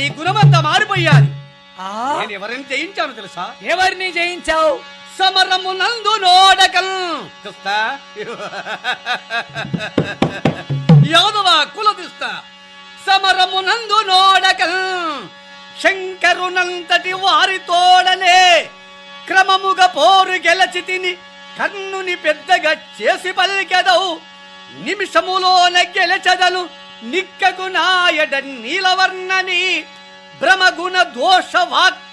గుణమంతా మారిపోయాది ఆ నేను ఎవరిని జయించాను తెలుసా ఎవరిని జయించావు సమరము నందు నోడకల్ చూస్తా యాదవ కులదిస్తా సమరము నందు నోడకల్ శంకరునంతటి వారి తోడనే క్రమముగా పోరు గెలచి తిని కన్నుని పెద్దగా చేసి పలికెదవు నిమిషములోన గెలచదను నిక్కగు నాయడ నీలవర్ణని భ్రమగుణ దోష వాక్